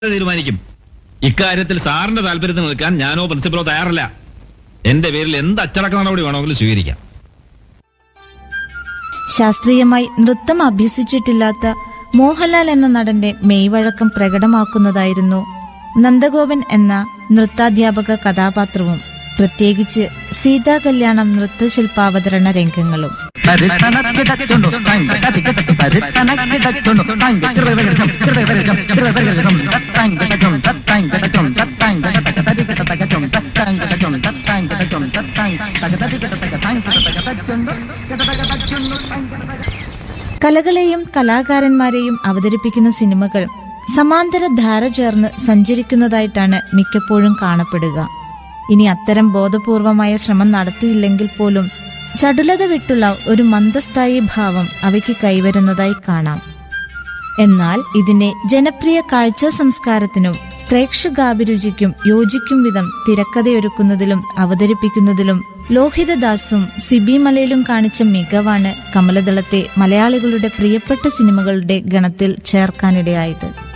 തീരുമാനിക്കും ഇക്കാര്യത്തിൽ സാറിന്റെ താല്പര്യത്തിന് നിൽക്കാൻ ഞാനോ പ്രിൻസിപ്പലോ തയ്യാറല്ല എന്റെ പേരിൽ എന്ത് അച്ചടക്ക നടപടി വേണമെങ്കിലും സ്വീകരിക്കാം ശാസ്ത്രീയമായി നൃത്തം അഭ്യസിച്ചിട്ടില്ലാത്ത മോഹൻലാൽ എന്ന നടന്റെ മെയ്വഴക്കം പ്രകടമാക്കുന്നതായിരുന്നു നന്ദഗോപൻ എന്ന നൃത്താധ്യാപക കഥാപാത്രവും പ്രത്യേകിച്ച് സീതാ കല്യാണം നൃത്തശില്പാവതരണ രംഗങ്ങളും പരിത്തനക്കിടച്ചുണ്ടു തങ്ക കതികെട്ടു പരിത്തനക്കിടച്ചുണ്ടു തങ്ക കിറുകിറുകിറും കിറുകിറുകിറും കിറുകിറുകിറും തത്തങ്കടച്ചും തത്തങ്കടച്ചും തത്തങ്കടതക തരികടതകച്ചും തത്തങ്കടച്ചും തത്തങ്കടച്ചും തത്തങ്കടതക തരികടതക തങ്കടതകടച്ചുണ്ടു കിടതകടച്ചുണ്ടു തങ്കടതക കലകളെയും കലാകാരന്മാരെയും അവതരിപ്പിക്കുന്ന സിനിമകൾ സമാന്തര ധാര ചേർന്ന് സഞ്ചരിക്കുന്നതായിട്ടാണ് മിക്കപ്പോഴും കാണപ്പെടുക ഇനി അത്തരം ബോധപൂർവമായ ശ്രമം നടത്തിയില്ലെങ്കിൽ പോലും ചടുലത വിട്ടുള്ള ഒരു മന്ദസ്ഥായി ഭാവം അവയ്ക്ക് കൈവരുന്നതായി കാണാം എന്നാൽ ഇതിനെ ജനപ്രിയ കാഴ്ച സംസ്കാരത്തിനും പ്രേക്ഷകാഭിരുചിക്കും യോജിക്കും വിധം തിരക്കഥയൊരുക്കുന്നതിലും അവതരിപ്പിക്കുന്നതിലും ലോഹിതദാസും സിബി മലയിലും കാണിച്ച മികവാണ് കമലദളത്തെ മലയാളികളുടെ പ്രിയപ്പെട്ട സിനിമകളുടെ ഗണത്തിൽ ചേർക്കാനിടയായത്